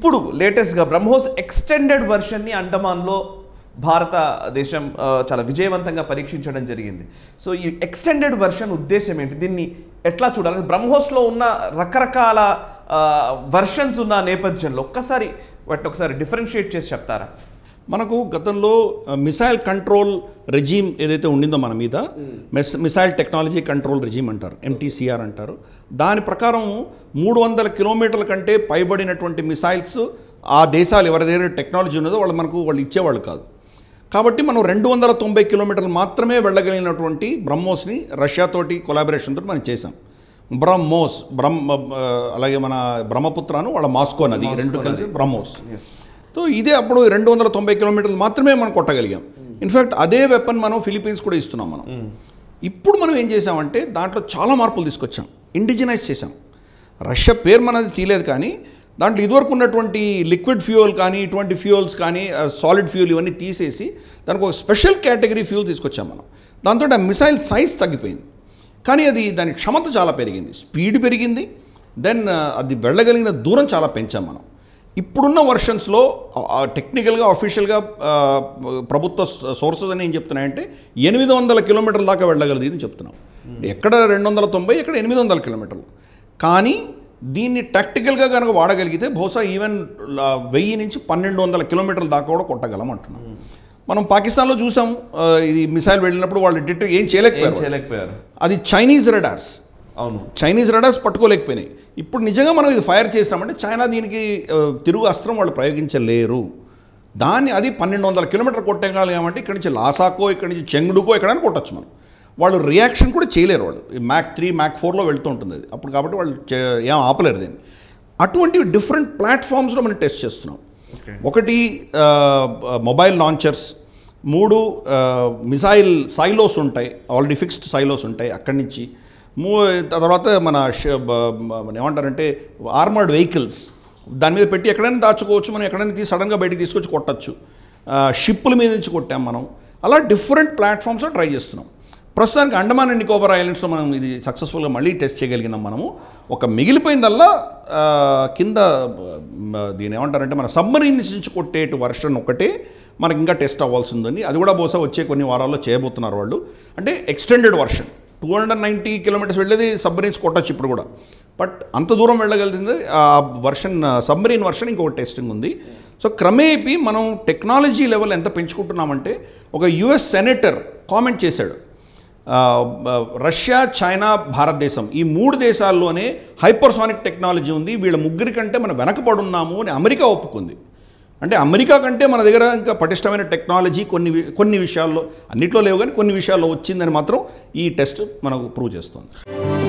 ఇప్పుడు లేటెస్ట్గా బ్రహ్మోస్ ఎక్స్టెండెడ్ వర్షన్ని అండమాన్లో భారతదేశం ఆ, చాలా విజయవంతంగా పరీక్షించడం జరిగింది సో ఈ ఎక్స్టెండెడ్ వర్షన్ ఉద్దేశం ఏంటి దీన్ని ఎట్లా చూడాలి బ్రహ్మోస్లో ఉన్న రకరకాల వర్షన్స్ ఉన్న నేపథ్యంలో ఒక్కసారి వాటిని ఒకసారి డిఫరెన్షియేట్ చేసి చెప్తారా మనకు గతంలో మిసైల్ కంట్రోల్ రెజీమ్ ఏదైతే ఉండిందో మన మీద miss missile technology control regime అంటారు ఎంటీసీఆర్ అంటారు దాని ప్రకారం మూడు వందల కిలోమీటర్ల కంటే పైబడినటువంటి మిసైల్స్ ఆ దేశాలు ఎవరి దగ్గర టెక్నాలజీ ఉన్నదో వాళ్ళు మనకు వాళ్ళు ఇచ్చేవాళ్ళు కాదు కాబట్టి మనం రెండు వందల తొంభై కిలోమీటర్లు మాత్రమే వెళ్ళగలిగినటువంటి బ్రహ్మోస్ని రష్యాతోటి కొలాబరేషన్ తోటి మనం చేసాం బ్రహ్మోస్ బ్రహ్మ ఆ, అలాగే మన బ్రహ్మపుత్రను వాళ్ళ మాస్కో నది రెండు కలిసి బ్రహ్మోస్ సో ఇదే అప్పుడు రెండు వందల తొంభై కిలోమీటర్లు మాత్రమే మనం కొట్టగలిగాం ఇన్ఫ్యాక్ట్ అదే వెపన్ మనం ఫిలిపీన్స్ కూడా ఇస్తున్నాం మనం ఇప్పుడు మనం ఏం చేసామంటే దాంట్లో చాలా మార్పులు తీసుకొచ్చాం ఇండిజినైజ్ చేసాం రష్యా పేరు మనది తీయలేదు కానీ దాంట్లో ఇదివరకు ఉన్నటువంటి లిక్విడ్ ఫ్యూయల్ కానీ ఇటువంటి ఫ్యూయల్స్ కానీ సాలిడ్ ఫ్యూయల్ ఇవన్నీ తీసేసి దానికి ఒక స్పెషల్ కేటగిరీ ఫ్యూయల్ తీసుకొచ్చాం మనం దాంతో ఆ మిసైల్ సైజ్ తగ్గిపోయింది కానీ అది దాని క్షమత చాలా పెరిగింది స్పీడ్ పెరిగింది దెన్ అది వెళ్ళగలిగిన దూరం చాలా పెంచాం మనం ఇప్పుడున్న వర్షన్స్లో టెక్నికల్గా అఫీషియల్గా ప్రభుత్వ సోర్సెస్ అని ఏం చెప్తున్నాయంటే ఎనిమిది వందల కిలోమీటర్ల దాకా వెళ్ళగలిగింది చెప్తున్నాం ఎక్కడ రెండు వందల తొంభై ఎక్కడ ఎనిమిది వందల కిలోమీటర్లు కానీ దీన్ని టాక్టికల్గా కనుక వాడగలిగితే బహుశా ఈవెన్ వెయ్యి నుంచి పన్నెండు వందల కిలోమీటర్ల దాకా కూడా కొట్టగలం అంటున్నాం మనం పాకిస్తాన్లో చూసాం ఆ, ఇది మిసైల్ వెళ్ళినప్పుడు వాళ్ళు డిటెక్ట్ ఏం ఏం చేయలేకపోయారు చేయలేకపోయారు అది చైనీస్ రెడార్స్ అవును చైనీస్ రడార్స్ పట్టుకోలేకపోయినాయి ఇప్పుడు నిజంగా మనం ఇది ఫైర్ చేస్తామంటే చైనా దీనికి ఆ, తిరుగు అస్త్రం వాళ్ళు ప్రయోగించలేరు దాన్ని అది పన్నెండు వందల కిలోమీటర్ కొట్టగలిగామంటే ఇక్కడి నుంచి లాసాకో ఇక్కడి నుంచి చెంగుడుకో ఎక్కడైనా కొట్టచ్చు మనం వాళ్ళు రియాక్షన్ కూడా చేయలేరు వాళ్ళు ఈ మ్యాక్ త్రీ మ్యాక్ ఫోర్లో వెళ్తూ ఉంటుంది అది అప్పుడు కాబట్టి వాళ్ళు చే- ఏం ఆపలేరు దీన్ని అటువంటి డిఫరెంట్ ప్లాట్ఫామ్స్లో మనం టెస్ట్ చేస్తున్నాం ఒకటి ఆ, మొబైల్ లాంచర్స్ మూడు ఆ, మిసైల్ సైలోస్ ఉంటాయి ఆల్రెడీ ఫిక్స్డ్ సైలోస్ ఉంటాయి అక్కడి నుంచి మూ తర్వాత మన ష- బ- బ- మన ఏమంటారంటే ఆర్మర్డ్ వెహికల్స్ దాని మీద పెట్టి ఎక్కడైనా దాచుకోవచ్చు మనం ఎక్కడైనా తీసి సడన్గా బయటికి తీసుకొచ్చి కొట్టచ్చు ఆ, షిప్పుల మీద నుంచి కొట్టాం మనం అలా డిఫరెంట్ ప్లాట్ఫామ్స్లో ట్రై చేస్తున్నాం ప్రస్తుతానికి అండమాన్ అండ్ నికోబార్ ఐలాండ్స్లో మనం ఇది సక్సెస్ఫుల్గా మళ్ళీ టెస్ట్ చేయగలిగినాం మనము ఒక మిగిలిపోయిందల్లా ఆ, కింద మ, దీని ఏమంటారంటే మన సబ్మరీన్ నుంచి కొట్టేటు వర్షన్ ఒకటే మనకి ఇంకా టెస్ట్ అవ్వాల్సి ఉందని అది కూడా బహుశా వచ్చే కొన్ని వారాల్లో చేయబోతున్నారు వాళ్ళు అంటే extended version two hundred ninety kilometres వెళ్ళేది సబ్మరీన్స్ కొట్టచ్చు ఇప్పుడు కూడా బట్ అంత దూరం వెళ్ళగలిగింది ఆ వర్షన్ సబ్మరీన్ వర్షన్ ఇంకొక టెస్టింగ్ ఉంది సో క్రమేపీ మనం టెక్నాలజీ లెవెల్ ఎంత పెంచుకుంటున్నామంటే ఒక యుఎస్ సెనేటర్ కామెంట్ చేశాడు ఆ, బ- రష్యా చైనా భారతదేశం ఈ మూడు దేశాల్లోనే హైపర్సానిక్ టెక్నాలజీ ఉంది వీళ్ళ ముగ్గురి కంటే మనం వెనకబడున్నాము అని అమెరికా ఒప్పుకుంది అంటే అమెరికా కంటే మన దగ్గర ఇంకా పటిష్టమైన టెక్నాలజీ కొన్ని వి- కొన్ని విషయాల్లో అన్నిట్లో లేవు కానీ కొన్ని విషయాల్లో వచ్చిందని మాత్రం ఈ టెస్ట్ మనకు ప్రూవ్ చేస్తుంది